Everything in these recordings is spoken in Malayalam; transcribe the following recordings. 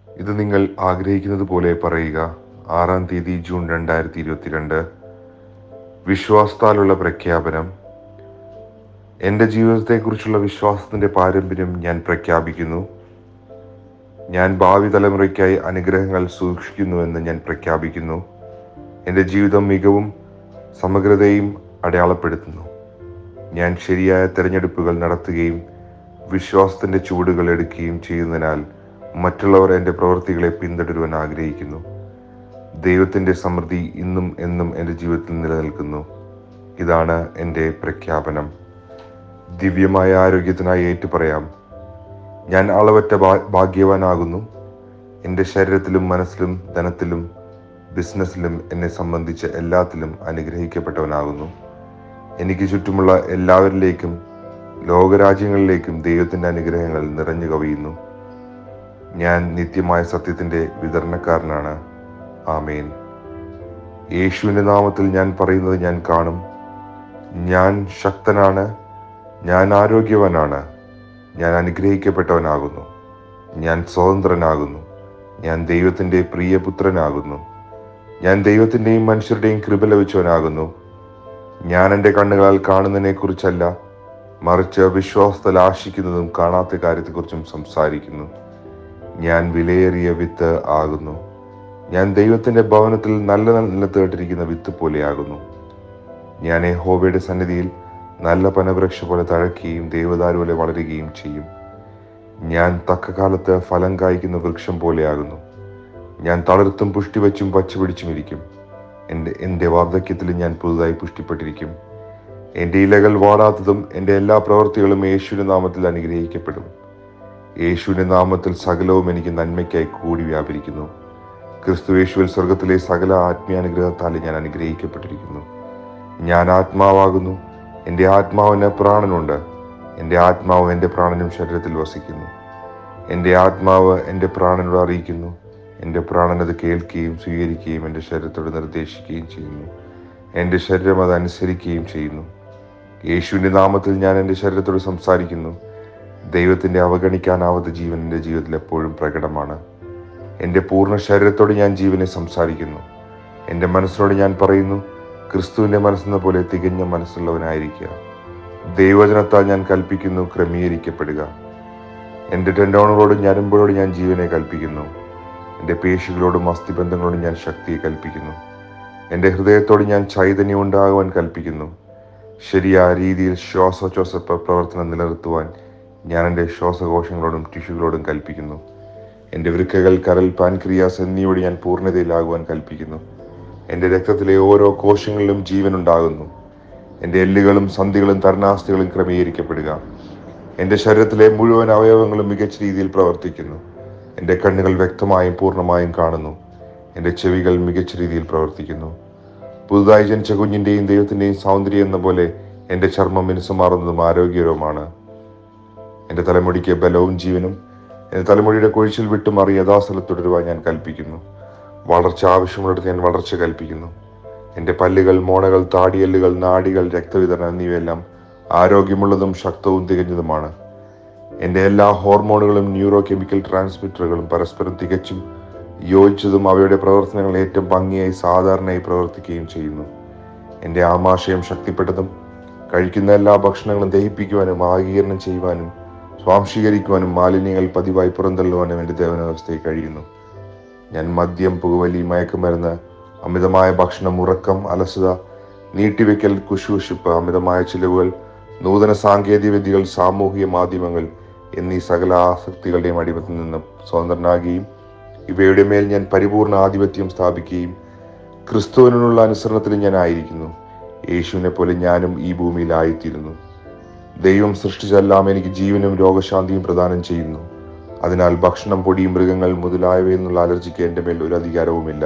ഇത് നിങ്ങൾ ആഗ്രഹിക്കുന്നത് പോലെ പറയുക ആറാം തീയതി ജൂൺ രണ്ടായിരത്തി ഇരുപത്തിരണ്ട് വിശ്വാസത്താലുള്ള പ്രഖ്യാപനം എൻ്റെ ജീവിതത്തെക്കുറിച്ചുള്ള വിശ്വാസത്തിൻ്റെ പാരമ്പര്യം ഞാൻ പ്രഖ്യാപിക്കുന്നു ഞാൻ ഭാവി തലമുറയ്ക്കായി അനുഗ്രഹങ്ങൾ സൂക്ഷിക്കുന്നുവെന്ന് ഞാൻ പ്രഖ്യാപിക്കുന്നു എൻ്റെ ജീവിതം മികവും സമഗ്രതയും അടയാളപ്പെടുത്തുന്നു ഞാൻ ശരിയായ തിരഞ്ഞെടുപ്പുകൾ നടത്തുകയും വിശ്വാസത്തിൻ്റെ ചുവടുകൾ എടുക്കുകയും ചെയ്യുന്നതിനാൽ മറ്റുള്ളവർ എൻ്റെ പ്രവൃത്തികളെ പിന്തുടരുവാൻ ആഗ്രഹിക്കുന്നു ദൈവത്തിൻ്റെ സമൃദ്ധി ഇന്നും എന്നും എൻ്റെ ജീവിതത്തിൽ നിലനിൽക്കുന്നു ഇതാണ് എൻ്റെ പ്രഖ്യാപനം ദിവ്യമായ ആരോഗ്യത്തിനായി ഏറ്റുപറയാം ഞാൻ അളവറ്റ ഭാ- ഭാഗ്യവാനാകുന്നു എൻ്റെ ശരീരത്തിലും മനസ്സിലും ധനത്തിലും ബിസിനസ്സിലും എന്നെ സംബന്ധിച്ച എല്ലാത്തിലും അനുഗ്രഹിക്കപ്പെട്ടവനാകുന്നു എനിക്ക് ചുറ്റുമുള്ള എല്ലാവരിലേക്കും ലോകരാജ്യങ്ങളിലേക്കും ദൈവത്തിൻ്റെ അനുഗ്രഹങ്ങൾ നിറഞ്ഞു കവിയുന്നു ഞാൻ നിത്യമായ സത്യത്തിൻ്റെ വിതരണക്കാരനാണ് ആമേൻ യേശുവിൻ്റെ നാമത്തിൽ ഞാൻ പറയുന്നത് ഞാൻ കാണും ഞാൻ ശക്തനാണ് ഞാൻ ആരോഗ്യവാനാണ് ഞാൻ അനുഗ്രഹിക്കപ്പെട്ടവനാകുന്നു ഞാൻ സ്വതന്ത്രനാകുന്നു ഞാൻ ദൈവത്തിൻ്റെ പ്രിയപുത്രനാകുന്നു ഞാൻ ദൈവത്തിൻ്റെയും മനുഷ്യരുടെയും കൃപ ലഭിച്ചവനാകുന്നു ഞാൻ എൻ്റെ കണ്ണുകളാൽ കാണുന്നതിനെ കുറിച്ചല്ല മറിച്ച് വിശ്വാസത്തിൽ ആശിക്കുന്നതും കാണാത്ത കാര്യത്തെക്കുറിച്ചും സംസാരിക്കുന്നു ഞാൻ വിലയേറിയ വിത്ത് ആകുന്നു ഞാൻ ദൈവത്തിന്റെ ഭവനത്തിൽ നല്ല നിലത്തേട്ടിരിക്കുന്ന വിത്ത് പോലെയാകുന്നു ഞാൻ യഹോവയുടെ സന്നിധിയിൽ നല്ല പനവൃക്ഷ പോലെ തഴക്കുകയും ദേവദാരു പോലെ വളരുകയും ചെയ്യും ഞാൻ തക്ക കാലത്ത് ഫലം കായ്ക്കുന്ന വൃക്ഷം പോലെയാകുന്നു ഞാൻ തളർത്തും പുഷ്ടിവച്ചും പച്ചപിടിച്ചും ഇരിക്കും എൻ്റെ എൻ്റെ വാർദ്ധക്യത്തിൽ ഞാൻ പുതുതായി പുഷ്ടിപ്പെട്ടിരിക്കും എൻ്റെ ഇലകൾ വാടാത്തതും എൻ്റെ എല്ലാ പ്രവൃത്തികളും യേശുവിൻ്റെ നാമത്തിൽ അനുഗ്രഹിക്കപ്പെടും യേശുവിൻ്റെ നാമത്തിൽ സകലവും എനിക്ക് നന്മയ്ക്കായി കൂടി വ്യാപരിക്കുന്നു ക്രിസ്തു യേശുവിൽ സ്വർഗത്തിലെ സകല ആത്മീയാനുഗ്രഹത്താൽ ഞാൻ അനുഗ്രഹിക്കപ്പെട്ടിരിക്കുന്നു ഞാൻ ആത്മാവാകുന്നു എൻ്റെ ആത്മാവിന് പ്രാണനുണ്ട് എൻ്റെ ആത്മാവ് എൻ്റെ പ്രാണനും ശരീരത്തിൽ വസിക്കുന്നു എൻ്റെ ആത്മാവ് എൻ്റെ പ്രാണനോട് അറിയിക്കുന്നു എൻ്റെ പ്രാണൻ അത് കേൾക്കുകയും സ്വീകരിക്കുകയും എൻ്റെ ശരീരത്തോട് നിർദ്ദേശിക്കുകയും ചെയ്യുന്നു എൻ്റെ ശരീരം അത് അനുസരിക്കുകയും ചെയ്യുന്നു യേശുവിൻ്റെ നാമത്തിൽ ഞാൻ എൻ്റെ ശരീരത്തോട് സംസാരിക്കുന്നു ദൈവത്തിൻ്റെ അവഗണിക്കാനാവാത്ത ജീവൻ എൻ്റെ ജീവിതത്തിൽ എപ്പോഴും പ്രകടമാണ് എൻ്റെ പൂർണ്ണ ശരീരത്തോട് ഞാൻ ജീവനെ സംസാരിക്കുന്നു എൻ്റെ മനസ്സിനോട് ഞാൻ പറയുന്നു ക്രിസ്തുവിൻ്റെ മനസ്സെന്ന പോലെ തികഞ്ഞ മനസ്സുള്ളവനായിരിക്കുക ദൈവവചനത്താൽ ഞാൻ കൽപ്പിക്കുന്നു ക്രമീകരിക്കപ്പെടുക എൻ്റെ ടെൻഡോണുകളോടും ഞരമ്പുകളോടും ഞാൻ ജീവനെ കൽപ്പിക്കുന്നു എൻ്റെ പേശികളോടും അസ്ഥിബന്ധങ്ങളോടും ഞാൻ ശക്തിയെ കൽപ്പിക്കുന്നു എൻ്റെ ഹൃദയത്തോട് ഞാൻ ചൈതന്യം ഉണ്ടാകുവാൻ കൽപ്പിക്കുന്നു ശരിയായ രീതിയിൽ ശ്വാസോച്ഛ്വാസ പ്ര- പ്രവർത്തനം നിലനിർത്തുവാൻ ഞാൻ എൻ്റെ ശ്വാസകോശങ്ങളോടും ടിഷ്യൂകളോടും കൽപ്പിക്കുന്നു എൻ്റെ വൃക്കകൾ കരൽ പാൻക്രിയാസ് എന്നിവയോട് ഞാൻ പൂർണ്ണതയിലാകുവാൻ കൽപ്പിക്കുന്നു എൻ്റെ രക്തത്തിലെ ഓരോ കോശങ്ങളിലും ജീവൻ ഉണ്ടാകുന്നു എൻ്റെ എല്ലുകളും സന്ധികളും തരണാസ്ഥികളും ക്രമീകരിക്കപ്പെടുക എൻ്റെ ശരീരത്തിലെ മുഴുവൻ അവയവങ്ങളും മികച്ച രീതിയിൽ പ്രവർത്തിക്കുന്നു എൻ്റെ കണ്ണുകൾ വ്യക്തമായും പൂർണ്ണമായും കാണുന്നു എൻ്റെ ചെവികൾ മികച്ച രീതിയിൽ പ്രവർത്തിക്കുന്നു പുതുതായി ജനിച്ച കുഞ്ഞിൻ്റെയും ദൈവത്തിൻ്റെയും സൗന്ദര്യം എന്ന പോലെ എൻ്റെ ചർമ്മം മിനുസമാറുന്നതും ആരോഗ്യകരവുമാണ് എൻ്റെ തലമുടിക്ക് ബലവും ജീവനും എൻ്റെ തലമുടിയുടെ കൊഴിച്ചിൽ വിട്ടുമാറി യഥാസ്ഥലത്ത് തുടരുവാൻ ഞാൻ കൽപ്പിക്കുന്നു വളർച്ച ആവശ്യമുള്ളിടത്ത് ഞാൻ വളർച്ച കൽപ്പിക്കുന്നു എൻ്റെ പല്ലുകൾ മോണകൾ താടിയല്ലുകൾ നാഡികൾ രക്തവിതരണം എന്നിവയെല്ലാം ആരോഗ്യമുള്ളതും ശക്തവും തികഞ്ഞതുമാണ് എൻ്റെ എല്ലാ ഹോർമോണുകളും ന്യൂറോ കെമിക്കൽ ട്രാൻസ്മിറ്ററുകളും പരസ്പരം തികച്ചും യോജിച്ചതും അവയുടെ പ്രവർത്തനങ്ങൾ ഏറ്റവും ഭംഗിയായി സാധാരണയായി പ്രവർത്തിക്കുകയും ചെയ്യുന്നു എൻ്റെ ആമാശയം ശക്തിപ്പെട്ടതും കഴിക്കുന്ന എല്ലാ ഭക്ഷണങ്ങളും ദഹിപ്പിക്കുവാനും ആഗീകരണം ചെയ്യുവാനും സ്വാംശീകരിക്കുവാനും മാലിന്യങ്ങൾ പതിവായി പുറന്തള്ളുവാനും എൻ്റെ ദേവനാവസ്ഥയിൽ കഴിയുന്നു ഞാൻ മദ്യം പുകവലി മയക്കുമരുന്ന് അമിതമായ ഭക്ഷണം ഉറക്കം അലസത നീട്ടിവെക്കൽ കുശുകുശുപ്പ് അമിതമായ ചിലവുകൾ നൂതന സാങ്കേതിക വിദ്യകൾ സാമൂഹിക മാധ്യമങ്ങൾ എന്നീ സകല ആസക്തികളുടെയും അടിമത്തിൽ നിന്നും സ്വതന്ത്രനാകുകയും ഇവയുടെ മേൽ ഞാൻ പരിപൂർണ ആധിപത്യം സ്ഥാപിക്കുകയും ക്രിസ്തുവിനുള്ള അനുസരണത്തിൽ ഞാൻ ആയിരിക്കുന്നു യേശുവിനെ പോലെ ഞാനും ഈ ഭൂമിയിലായിത്തീരുന്നു ദൈവം സൃഷ്ടിച്ചെല്ലാം എനിക്ക് ജീവനും രോഗശാന്തിയും പ്രദാനം ചെയ്യുന്നു അതിനാൽ ഭക്ഷണം പൊടി മൃഗങ്ങൾ മുതലായവയിൽ നിന്നുള്ള അലർജിക്ക് എൻ്റെ മേൽ ഒരു അധികാരവുമില്ല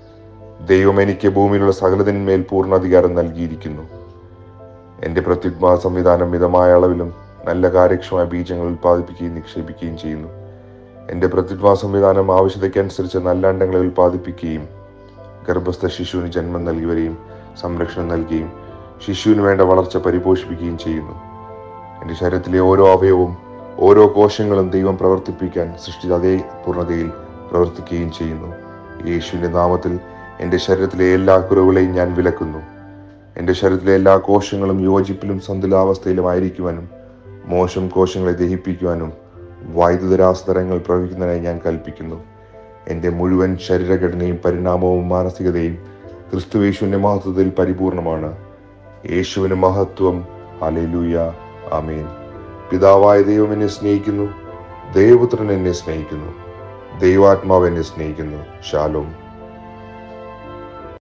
ദൈവം എനിക്ക് ഭൂമിയിലുള്ള സകലതിന്മേൽ പൂർണ്ണ അധികാരം നൽകിയിരിക്കുന്നു എൻ്റെ പ്രത്യുത്പാ സംവിധാനം മിതമായ അളവിലും നല്ല കാര്യക്ഷമമായ ബീജങ്ങൾ ഉൽപ്പാദിപ്പിക്കുകയും നിക്ഷേപിക്കുകയും ചെയ്യുന്നു എൻ്റെ പ്രത്യുത്പാ സംവിധാനം ആവശ്യതയ്ക്കനുസരിച്ച് നല്ല അണ്ടങ്ങളെ ഉൽപ്പാദിപ്പിക്കുകയും ഗർഭസ്ഥ ശിശുവിന് ജന്മം നൽകിയവരെയും സംരക്ഷണം നൽകുകയും ശിശുവിന് വേണ്ട വളർച്ച പരിപോഷിപ്പിക്കുകയും ചെയ്യുന്നു എൻ്റെ ശരീരത്തിലെ ഓരോ അവയവവും ഓരോ കോശങ്ങളും ദൈവം പ്രവർത്തിപ്പിക്കാൻ സൃഷ്ടിച്ച അതേ പൂർണ്ണതയിൽ പ്രവർത്തിക്കുകയും ചെയ്യുന്നു യേശുവിൻ്റെ നാമത്തിൽ എൻ്റെ ശരീരത്തിലെ എല്ലാ കുറവുകളെയും ഞാൻ വിലക്കുന്നു എൻ്റെ ശരീരത്തിലെ എല്ലാ കോശങ്ങളും യോജിപ്പിലും സന്തുലാവസ്ഥയിലും ആയിരിക്കുവാനും മോശം കോശങ്ങളെ ദഹിപ്പിക്കുവാനും വൈദ്യുതരാസതരങ്ങൾ പ്രവഹിക്കുന്നതിനായി ഞാൻ കൽപ്പിക്കുന്നു എൻ്റെ മുഴുവൻ ശരീരഘടനയും പരിണാമവും മാനസികതയും ക്രിസ്തുവേശുവിൻ്റെ മഹത്വത്തിൽ പരിപൂർണമാണ് യേശുവിന് മഹത്വം അലലൂയ അമീൻ പിതാവായ ദൈവം എന്നെ സ്നേഹിക്കുന്നു ദൈവപുത്രൻ എന്നെ സ്നേഹിക്കുന്നു ദൈവാത്മാവ് എന്നെ സ്നേഹിക്കുന്നു ശാലോം